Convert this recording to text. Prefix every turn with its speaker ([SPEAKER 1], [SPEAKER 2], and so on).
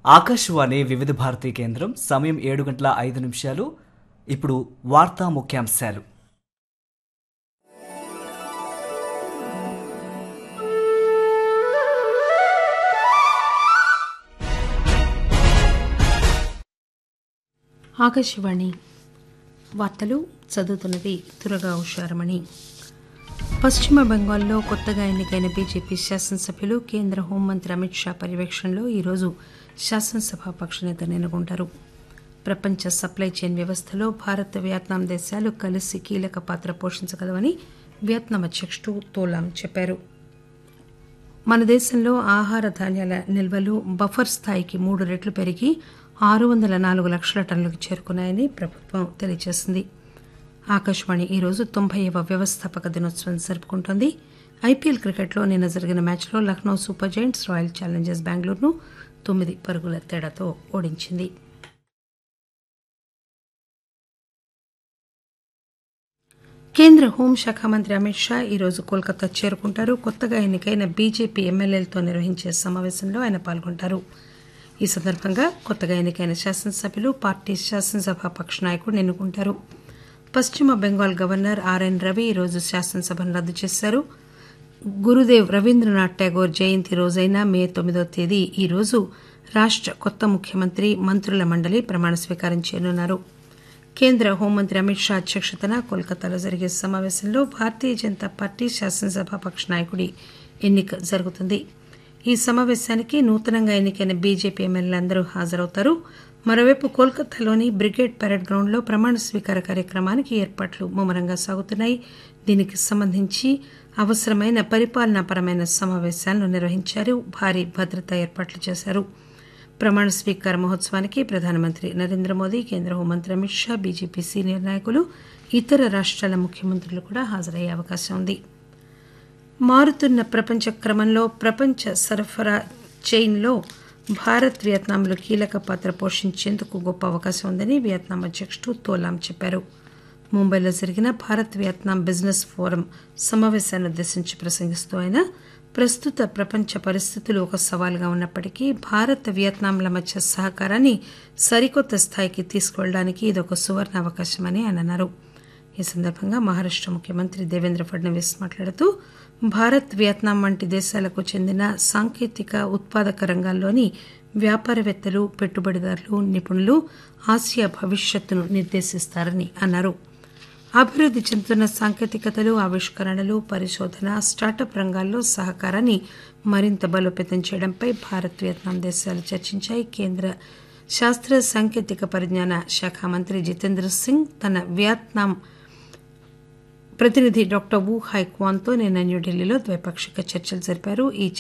[SPEAKER 1] ఆకాశవాణి వివిధ భారతీ కేంద్రం సమయం ఏడు గంటల ఐదు నిమిషాలు ఇప్పుడు వార్తా ముఖ్యాంశాలు
[SPEAKER 2] ఆకాశవాణి వార్తలు చదువుతున్నది తురగా ఉషారమణి పశ్చిమ బెంగాల్లో కొత్తగా ఎన్నికైన బీజేపీ శాసనసభ్యులు కేంద్ర హోంమంత్రి అమిత్ షా పర్యవేక్షణలో ఈరోజు శాసనసభ పక్షనేత ఎన్నుకుంటారు ప్రపంచ సప్లై చైన్ వ్యవస్థలో భారత్ వియత్నాం దేశాలు కలిసి కీలక పాత్ర పోషించగలవని వియత్నాం అధ్యక్షుడు తోలాం చెప్పారు మన దేశంలో ఆహార ధాన్యాల నిల్వలు బఫర్ స్థాయికి మూడు రెట్లు పెరిగి ఆరు వందల నాలుగు లక్షల టన్నులకు చేరుకున్నాయని ప్రభుత్వం తెలియజేసింది ఆకాశవాణి ఈరోజు తొంభైవ వ్యవస్థాపక దినోత్సవం జరుపుకుంటోంది ఐపీఎల్ క్రికెట్లో నిన్న జరిగిన మ్యాచ్లో Lucknow Super Giants Royal Challengers బెంగళూరును తొమ్మిది పరుగుల తేడాతో ఓడించింది కేంద్ర హోంశాఖ మంత్రి అమిత్ షా ఈరోజు కోల్కతా చేరుకుంటారు కొత్తగా ఎన్నికైన బీజేపీ ఎమ్మెల్యేలతో నిర్వహించే సమావేశంలో ఆయన పాల్గొంటారు ఈ సందర్భంగా కొత్తగా ఎన్నికైన శాసనసభ్యులు పార్టీ శాసనసభ పక్ష నాయకుడిని ఎన్నుకుంటారు పశ్చిమ బెంగాల్ గవర్నర్ ఆర్ఎన్ రవి ఈరోజు శాసనసభను రద్దు చేశారు గురుదేవ్ రవీంద్రనాథ్ ఠాగూర్ జయంతి రోజైన మే తొమ్మిదో తేదీ ఈ రోజు రాష్ట కొత్త ముఖ్యమంత్రి మంత్రుల మండలి ప్రమాణ స్వీకారం చేయనున్నారు కేంద్ర హోంమంత్రి అమిత్ షా అధ్యక్షతన కోల్కతాలో జరిగే సమావేశంలో భారతీయ జనతా పార్టీ శాసనసభ పక్ష నాయకుడి ఎన్నిక జరుగుతుంది ఈ సమావేశానికి నూతనంగా ఎన్నికైన బీజేపీ ఎమ్మెల్యేలందరూ హాజరవుతారు మరోవైపు కోల్కతాలోని బ్రిగేడ్ పెరేడ్ గ్రౌండ్లో ప్రమాణ స్వీకార కార్యక్రమానికి ఏర్పాట్లు ముమ్మరంగా సాగుతున్నాయి దీనికి సంబంధించి అవసరమైన పరిపాలనాపరమైన సమావేశాలను నిర్వహించారు భారీ భద్రతా ఏర్పాట్లు చేశారు ప్రమాణ స్వీకార మహోత్సవానికి ప్రధానమంత్రి నరేంద్ర మోదీ కేంద్ర హోంమంత్రి అమిత్ షా బీజేపీ సీనియర్ నాయకులు ఇతర రాష్ట్రాల ముఖ్యమంత్రులు కూడా హాజరయ్యే అవకాశం ఉంది మారుతున్న ప్రపంచ క్రమంలో ప్రపంచ సరఫరా చైన్లో భారత్ వియత్నాంలు కీలక పాత్ర పోషించేందుకు గొప్ప అవకాశం ఉందని వియత్నాం అధ్యక్షుడు తోలాం చెప్పారు ముంబైలో జరిగిన భారత్ వియత్నాం బిజినెస్ ఫోరం సమావేశాన్ని ఉద్దేశించి ప్రసంగిస్తూ ఆయన ప్రస్తుత ప్రపంచ పరిస్థితులు ఒక సవాల్గా ఉన్నప్పటికీ భారత్ వియత్నాంల మధ్య సహకారాన్ని సరికొత్త స్థాయికి తీసుకువెళ్ళడానికి ఇదొక సువర్ణ అవకాశమని ఆయన అన్నారు ఈ సందర్భంగా మహారాష్ట ముఖ్యమంత్రి దేవేంద్ర ఫడ్నవీస్ మాట్లాడుతూ భారత్ వియత్నాం వంటి దేశాలకు చెందిన సాంకేతిక ఉత్పాదక రంగాల్లోని వ్యాపారవేత్తలు పెట్టుబడిదారులు నిపుణులు ఆసియా భవిష్యత్తును నిర్దేశిస్తారని అన్నారు అభివృద్ది చెందుతున్న సాంకేతికతలు ఆవిష్కరణలు పరిశోధన స్టార్టప్ రంగాల్లో సహకారాన్ని మరింత బలోపేతం చేయడంపై భారత్ వియత్నాం దేశాలు చర్చించాయి కేంద్ర శాస్త్ర సాంకేతిక పరిజ్ఞాన శాఖ మంత్రి జితేంద్ర సింగ్ తన వియత్నాం ప్రతినిధి డాక్టర్ వు హై క్వాన్తో నిన్న న్యూఢిల్లీలో ద్వైపాక్షిక చర్చలు జరిపారు ఈ